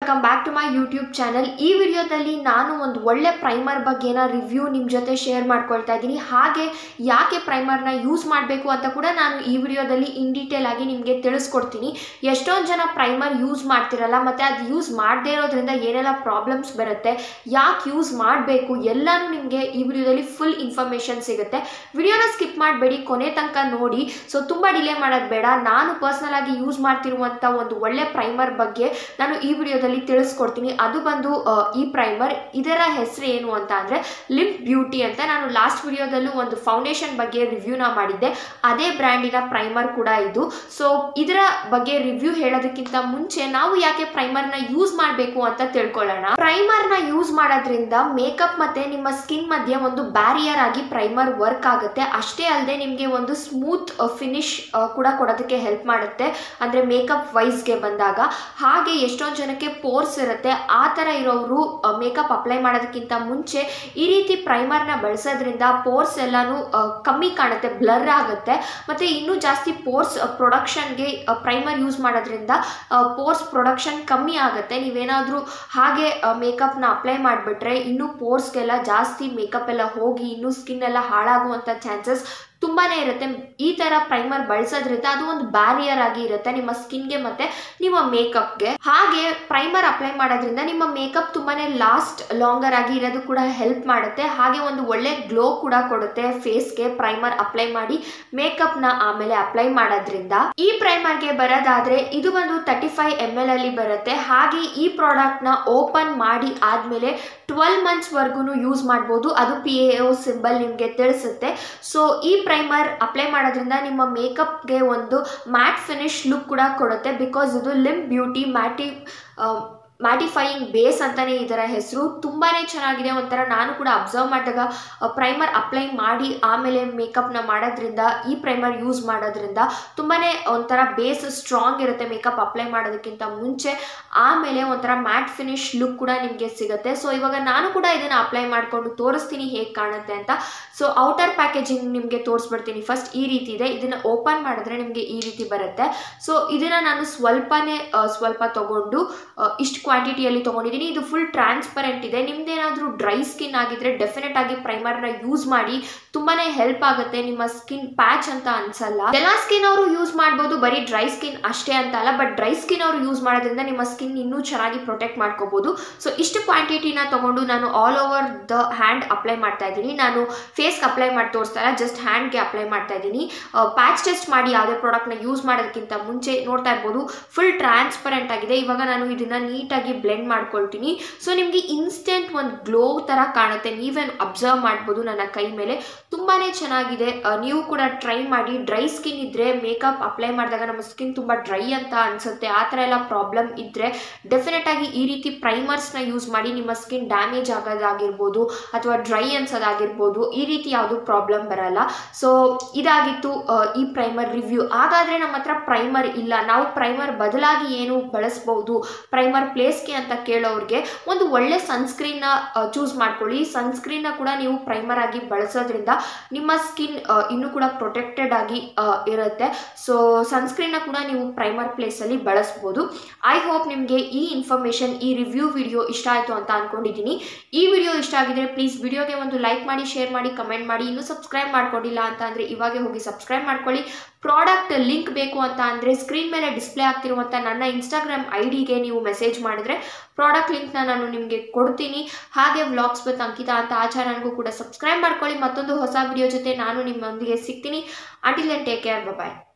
welcome back to my YouTube channel ಈ ವಿಡಿಯೋದಲ್ಲಿ ನಾನು ಒಂದು ಒಳ್ಳೆ ಪ್ರೈಮರ್ ಬಗ್ಗೆನ ರಿವ್ಯೂ ನಿಮ್ಮ ಜೊತೆ ಶೇರ್ ಮಾಡ್ಕೊಳ್ತಾ ಇದ್ದೀನಿ ಹಾಗೆ ಯಾಕೆ ಪ್ರೈಮರ್ನ ಯೂಸ್ ಮಾಡಬೇಕು ಅಂತ ಕೂಡ ನಾನು ಈ ವಿಡಿಯೋದಲ್ಲಿ ಇನ್ ಡೀಟೇಲ್ ಆಗಿ ನಿಮಗೆ ತಿಳಿಸ್ಕೊಡ್ತೀನಿ ಎಷ್ಟೊಂದು ಜನ ಪ್ರೈಮರ್ ಯೂಸ್ ಮಾಡ್ತಿರಲ್ಲ ಮತ್ತು ಅದು ಯೂಸ್ ಮಾಡದೇ ಇರೋದ್ರಿಂದ ಏನೆಲ್ಲ ಪ್ರಾಬ್ಲಮ್ಸ್ ಬರುತ್ತೆ ಯಾಕೆ ಯೂಸ್ ಮಾಡಬೇಕು ಎಲ್ಲನೂ ನಿಮಗೆ ಈ ವಿಡಿಯೋದಲ್ಲಿ ಫುಲ್ ಇನ್ಫಾರ್ಮೇಷನ್ ಸಿಗುತ್ತೆ ವಿಡಿಯೋನ ಸ್ಕಿಪ್ ಮಾಡಬೇಡಿ ಕೊನೆ ತನಕ ನೋಡಿ ಸೊ ತುಂಬ ಡಿಲೇ ಮಾಡೋದು ಬೇಡ ನಾನು ಪರ್ಸ್ನಲ್ ಆಗಿ ಯೂಸ್ ಮಾಡ್ತಿರುವಂಥ ಒಂದು ಒಳ್ಳೆ ಪ್ರೈಮರ್ ಬಗ್ಗೆ ನಾನು ಈ ವಿಡಿಯೋದಲ್ಲಿ ತಿಳಿಸ್ಕೊಡ್ತೀನಿ ಅದು ಬಂದು ಆ, ಈ ಪ್ರೈಮರ್ ಇದರ ಹೆಸರು ಏನು ಅಂತ ಅಂದರೆ ಲಿಪ್ ಬ್ಯೂಟಿ ಅಂತ ನಾನು ಲಾಸ್ಟ್ ವಿಡಿಯೋದಲ್ಲೂ ಒಂದು ಫೌಂಡೇಶನ್ ಬಗ್ಗೆ ರಿವ್ಯೂನ ಮಾಡಿದ್ದೆ ಅದೇ ಬ್ರ್ಯಾಂಡಿನ ಪ್ರೈಮರ್ ಕೂಡ ಇದು ಸೊ ಇದರ ಬಗ್ಗೆ ರಿವ್ಯೂ ಹೇಳೋದಕ್ಕಿಂತ ಮುಂಚೆ ನಾವು ಯಾಕೆ ಪ್ರೈಮರ್ನ ಯೂಸ್ ಮಾಡಬೇಕು ಅಂತ ತಿಳ್ಕೊಳ್ಳೋಣ ಪ್ರೈಮರ್ನ ಯೂಸ್ ಮಾಡೋದ್ರಿಂದ ಮೇಕಪ್ ಮತ್ತೆ ನಿಮ್ಮ ಸ್ಕಿನ್ ಮಧ್ಯೆ ಒಂದು ಬ್ಯಾರಿಯರ್ ಆಗಿ ಪ್ರೈಮರ್ ವರ್ಕ್ ಆಗುತ್ತೆ ಅಷ್ಟೇ ಅಲ್ಲದೆ ನಿಮಗೆ ಒಂದು ಸ್ಮೂತ್ ಫಿನಿಶ್ ಕೂಡ ಕೊಡೋದಕ್ಕೆ ಹೆಲ್ಪ್ ಮಾಡುತ್ತೆ ಅಂದರೆ ಮೇಕಪ್ ವೈಸ್ಗೆ ಬಂದಾಗ ಹಾಗೆ ಎಷ್ಟೊಂದು ಜನಕ್ಕೆ ಪೋರ್ಸ್ ಇರುತ್ತೆ ಆ ಥರ ಇರೋರು ಮೇಕಪ್ ಅಪ್ಲೈ ಮಾಡೋದಕ್ಕಿಂತ ಮುಂಚೆ ಈ ರೀತಿ ಪ್ರೈಮರ್ನ ಬಳಸೋದ್ರಿಂದ ಪೋರ್ಸ್ ಎಲ್ಲನೂ ಆ, ಕಮ್ಮಿ ಕಾಣುತ್ತೆ ಬ್ಲರ್ ಆಗುತ್ತೆ ಮತ್ತು ಇನ್ನೂ ಜಾಸ್ತಿ ಪೋರ್ಸ್ ಪ್ರೊಡಕ್ಷನ್ಗೆ ಪ್ರೈಮರ್ ಯೂಸ್ ಮಾಡೋದ್ರಿಂದ ಪೋರ್ಸ್ ಪ್ರೊಡಕ್ಷನ್ ಕಮ್ಮಿ ಆಗುತ್ತೆ ನೀವೇನಾದರೂ ಹಾಗೆ ಮೇಕಪ್ನ ಅಪ್ಲೈ ಮಾಡಿಬಿಟ್ರೆ ಇನ್ನೂ ಪೋರ್ಸ್ಗೆಲ್ಲ ಜಾಸ್ತಿ ಮೇಕಪ್ ಎಲ್ಲ ಹೋಗಿ ಇನ್ನೂ ಸ್ಕಿನ್ ಎಲ್ಲ ಹಾಳಾಗುವಂಥ ಚಾನ್ಸಸ್ ತುಂಬಾ ಇರುತ್ತೆ ಈ ಥರ ಪ್ರೈಮರ್ ಬಳಸೋದ್ರಿಂದ ಅದು ಒಂದು ಬ್ಯಾರಿಯರ್ ಆಗಿ ಇರುತ್ತೆ ನಿಮ್ಮ ಸ್ಕಿನ್ಗೆ ಮತ್ತೆ ನಿಮ್ಮ ಮೇಕಪ್ಗೆ ಹಾಗೆ ಪ್ರೈಮರ್ ಅಪ್ಲೈ ಮಾಡೋದ್ರಿಂದ ನಿಮ್ಮ ಮೇಕಪ್ ತುಂಬಾನೇ ಲಾಸ್ಟ್ ಲಾಂಗರ್ ಆಗಿ ಇರೋದು ಕೂಡ ಹೆಲ್ಪ್ ಮಾಡುತ್ತೆ ಹಾಗೆ ಒಂದು ಒಳ್ಳೆ ಗ್ಲೋ ಕೂಡ ಕೊಡುತ್ತೆ ಫೇಸ್ಗೆ ಪ್ರೈಮರ್ ಅಪ್ಲೈ ಮಾಡಿ ಮೇಕಪ್ನ ಆಮೇಲೆ ಅಪ್ಲೈ ಮಾಡೋದ್ರಿಂದ ಈ ಪ್ರೈಮರ್ಗೆ ಬರೋದಾದ್ರೆ ಇದು ಬಂದು ತರ್ಟಿ ಫೈವ್ ಎಮ್ ಎಲ್ ಅಲ್ಲಿ ಬರುತ್ತೆ ಹಾಗೆ ಈ ಪ್ರಾಡಕ್ಟ್ನ ಓಪನ್ ಮಾಡಿ ಆದಮೇಲೆ ಟ್ವೆಲ್ ಮಂತ್ಸ್ವರೆಗೂ ಯೂಸ್ ಮಾಡ್ಬೋದು ಅದು ಪಿ ಎ ಒ ಸಿಂಬಲ್ ನಿಮಗೆ ತಿಳಿಸುತ್ತೆ ಸೊ ಈ ಪ್ರೈಮರ್ ಅಪ್ಲೈ ಮಾಡೋದ್ರಿಂದ ನಿಮ್ಮ ಮೇಕಪ್ಗೆ ಒಂದು ಮ್ಯಾಟ್ ಫಿನಿಶ್ ಲುಕ್ ಕೂಡ ಕೊಡುತ್ತೆ ಬಿಕಾಸ್ ಇದು ಲಿಮ್ ಬ್ಯೂಟಿ ಮ್ಯಾಟಿ ಮ್ಯಾಟಿಫೈಯಿಂಗ್ ಬೇಸ್ ಅಂತಲೇ ಇದರ ಹೆಸರು ತುಂಬಾ ಚೆನ್ನಾಗಿದೆ ಒಂಥರ ನಾನು ಕೂಡ ಅಬ್ಸರ್ವ್ ಮಾಡಿದಾಗ ಪ್ರೈಮರ್ ಅಪ್ಲೈ ಮಾಡಿ ಆಮೇಲೆ ಮೇಕಪ್ನ ಮಾಡೋದ್ರಿಂದ ಈ ಪ್ರೈಮರ್ ಯೂಸ್ ಮಾಡೋದ್ರಿಂದ ತುಂಬಾ ಒಂಥರ ಬೇಸ್ ಸ್ಟ್ರಾಂಗ್ ಇರುತ್ತೆ ಮೇಕಪ್ ಅಪ್ಲೈ ಮಾಡೋದಕ್ಕಿಂತ ಮುಂಚೆ ಆಮೇಲೆ ಒಂಥರ ಮ್ಯಾಟ್ ಫಿನಿಶ್ ಲುಕ್ ಕೂಡ ನಿಮಗೆ ಸಿಗುತ್ತೆ ಸೊ ಇವಾಗ ನಾನು ಕೂಡ ಇದನ್ನು ಅಪ್ಲೈ ಮಾಡಿಕೊಂಡು ತೋರಿಸ್ತೀನಿ ಹೇಗೆ ಕಾಣುತ್ತೆ ಅಂತ ಸೊ ಔಟರ್ ಪ್ಯಾಕೇಜಿಂಗ್ ನಿಮಗೆ ತೋರಿಸ್ಬಿಡ್ತೀನಿ ಫಸ್ಟ್ ಈ ರೀತಿ ಇದೆ ಇದನ್ನು ಓಪನ್ ಮಾಡಿದ್ರೆ ನಿಮಗೆ ಈ ರೀತಿ ಬರುತ್ತೆ ಸೊ ಇದನ್ನು ನಾನು ಸ್ವಲ್ಪನೇ ಆ, ಸ್ವಲ್ಪ ತಗೊಂಡು ಇಷ್ಟು ಕ್ವಾಂಟಿಟಿಯಲ್ಲಿ ತೊಗೊಂಡಿದ್ದೀನಿ ಇದು ಫುಲ್ ಟ್ರಾನ್ಸ್ಪರೆಂಟ್ ಇದೆ ನಿಮ್ದೇನಾದರೂ ಡ್ರೈ ಸ್ಕಿನ್ ಆಗಿದ್ರೆ ಡೆಫಿನೆಟ್ ಆಗಿ ಪ್ರೈಮರ್ನ ಯೂಸ್ ಮಾಡಿ ತುಂಬಾನೇ ಹೆಲ್ಪ್ ಆಗುತ್ತೆ ನಿಮ್ಮ ಸ್ಕಿನ್ ಪ್ಯಾಚ್ ಅಂತ ಅನ್ಸಲ್ಲ ಎಲ್ಲ ಸ್ಕಿನ್ ಅವರು ಯೂಸ್ ಮಾಡ್ಬೋದು ಬರೀ ಡ್ರೈ ಸ್ಕಿನ್ ಅಷ್ಟೇ ಅಂತ ಅಲ್ಲ ಬಟ್ ಡ್ರೈ ಸ್ಕಿನ್ ಅವರು ಯೂಸ್ ಮಾಡೋದ್ರಿಂದ ನಿಮ್ಮ ಸ್ಕಿನ್ ಇನ್ನೂ ಚೆನ್ನಾಗಿ ಪ್ರೊಟೆಕ್ಟ್ ಮಾಡ್ಕೋಬಹುದು ಸೊ ಇಷ್ಟು ಕ್ವಾಂಟಿಟಿನ ತಗೊಂಡು ನಾನು all over the hand apply ಮಾಡ್ತಾ ಇದ್ದೀನಿ ನಾನು ಫೇಸ್ಗೆ ಅಪ್ಲೈ ಮಾಡಿ ತೋರಿಸ್ತಾ ಇಲ್ಲ ಜಸ್ಟ್ ಹ್ಯಾಂಡ್ಗೆ ಅಪ್ಲೈ ಮಾಡ್ತಾ ಇದ್ದೀನಿ ಪ್ಯಾಚ್ ಟೆಸ್ಟ್ ಮಾಡಿ ಯಾವುದೇ ಪ್ರಾಡಕ್ಟ್ನ ಯೂಸ್ ಮಾಡೋದಕ್ಕಿಂತ ಮುಂಚೆ ನೋಡ್ತಾ ಇರ್ಬೋದು ಫುಲ್ ಟ್ರಾನ್ಸ್ಪರೆಂಟ್ ಆಗಿದೆ ಇವಾಗ ನಾನು ಇದನ್ನ ನೀಟಾಗಿ ಬ್ಲೆಂಡ್ ಮಾಡ್ಕೊಳ್ತೀನಿ ಸೊ ನಿಮಗೆ ಇನ್ಸ್ಟೆಂಟ್ ಒಂದು ಗ್ಲೋ ಥರ ಕಾಣುತ್ತೆ ನೀವೇನು ಅಬ್ಸರ್ವ್ ಮಾಡ್ಬೋದು ನನ್ನ ಕೈ ಮೇಲೆ ತುಂಬಾ ಚೆನ್ನಾಗಿದೆ ಆ, ನೀವು ಕೂಡ ಟ್ರೈ ಮಾಡಿ ಡ್ರೈ ಸ್ಕಿನ್ ಇದ್ದರೆ ಮೇಕಪ್ ಅಪ್ಲೈ ಮಾಡಿದಾಗ ನಮ್ಮ ಸ್ಕಿನ್ ತುಂಬ ಡ್ರೈ ಅಂತ ಅನಿಸುತ್ತೆ ಆ ಥರ ಎಲ್ಲ ಪ್ರಾಬ್ಲಮ್ ಇದ್ದರೆ ಡೆಫಿನೆಟ್ ಆಗಿ ಈ ರೀತಿ ಪ್ರೈಮರ್ಸ್ನ ಯೂಸ್ ಮಾಡಿ ನಿಮ್ಮ ಸ್ಕಿನ್ ಡ್ಯಾಮೇಜ್ ಆಗೋದಾಗಿರ್ಬೋದು ಅಥವಾ ಡ್ರೈ ಅನ್ಸೋದಾಗಿರ್ಬೋದು ಈ ರೀತಿ ಯಾವುದು ಪ್ರಾಬ್ಲಮ್ ಬರಲ್ಲ ಸೊ ಇದಾಗಿತ್ತು ಆ, ಈ ಪ್ರೈಮರ್ ರಿವ್ಯೂ ಹಾಗಾದರೆ ನಮ್ಮ ಹತ್ರ ಪ್ರೈಮರ್ ಇಲ್ಲ ನಾವು ಪ್ರೈಮರ್ ಬದಲಾಗಿ ಏನು ಬಳಸ್ಬೋದು ಪ್ರೈಮರ್ ಪ್ಲೇಸ್ಗೆ ಅಂತ ಕೇಳೋರಿಗೆ ಒಂದು ಒಳ್ಳೆ ಸನ್ಸ್ಕ್ರೀನ್ನ ಚೂಸ್ ಮಾಡ್ಕೊಳ್ಳಿ ಸನ್ಸ್ಕ್ರೀನ್ನ ಕೂಡ ನೀವು ಪ್ರೈಮರ್ ಆಗಿ ಬಳಸೋದ್ರಿಂದ ನಿಮ್ಮ ಸ್ಕಿನ್ ಇನ್ನೂ ಕೂಡ ಪ್ರೊಟೆಕ್ಟೆಡ್ ಆಗಿ ಆ, ಇರುತ್ತೆ ಸೊ ಸನ್ಸ್ಕ್ರೀನ್ನ ಕೂಡ ನೀವು ಪ್ರೈಮರ್ ಪ್ಲೇಸಲ್ಲಿ ಬಳಸ್ಬೋದು ಐ ಹೋಪ್ ನಿಮಗೆ ಈ ಇನ್ಫಾರ್ಮೇಷನ್ ಈ ರಿವ್ಯೂ ವಿಡಿಯೋ ಇಷ್ಟ ಆಯಿತು ಅಂತ ಅಂದ್ಕೊಂಡಿದ್ದೀನಿ ಈ ವಿಡಿಯೋ ಇಷ್ಟ ಆಗಿದ್ರೆ ಪ್ಲೀಸ್ ವಿಡಿಯೋಗೆ ಒಂದು ಲೈಕ್ ಮಾಡಿ ಶೇರ್ ಮಾಡಿ ಕಮೆಂಟ್ ಮಾಡಿ ಇನ್ನೂ ಸಬ್ಸ್ಕ್ರೈಬ್ ಮಾಡ್ಕೊಂಡಿಲ್ಲ ಅಂತ ಅಂದರೆ ಇವಾಗೆ ಹೋಗಿ ಸಬ್ಸ್ಕ್ರೈಬ್ ಮಾಡ್ಕೊಳ್ಳಿ ಪ್ರಾಡಕ್ಟ್ ಲಿಂಕ್ ಬೇಕು ಅಂತ ಅಂದರೆ ಸ್ಕ್ರೀನ್ ಮೇಲೆ ಡಿಸ್ಪ್ಲೇ ಆಗ್ತಿರುವಂಥ ನನ್ನ ಇನ್ಸ್ಟಾಗ್ರಾಮ್ ಐ ಡಿಗೆ ನೀವು ಮೆಸೇಜ್ ಮಾಡಿದ್ರೆ ಪ್ರಾಡಕ್ಟ್ ಲಿಂಕ್ನ ನಾನು ನಿಮಗೆ ಕೊಡ್ತೀನಿ ಹಾಗೆ ವ್ಲಾಗ್ಸ್ ವಿತ್ ಅಂಕಿತಾ ಅಂತ ಆ ಚಾನಲ್ಗೂ ಕೂಡ ಸಬ್ಸ್ಕ್ರೈಬ್ ಮಾಡ್ಕೊಳ್ಳಿ ಮತ್ತೊಂದು ಹೊಸ ವಿಡಿಯೋ ಜೊತೆ ನಾನು ನಿಮ್ಮೊಂದಿಗೆ ಸಿಗ್ತೀನಿ ಅಂಟಿಲ್ ದೆನ್ ಟೇಕ್ ಕೇರ್ ಬಾಯ್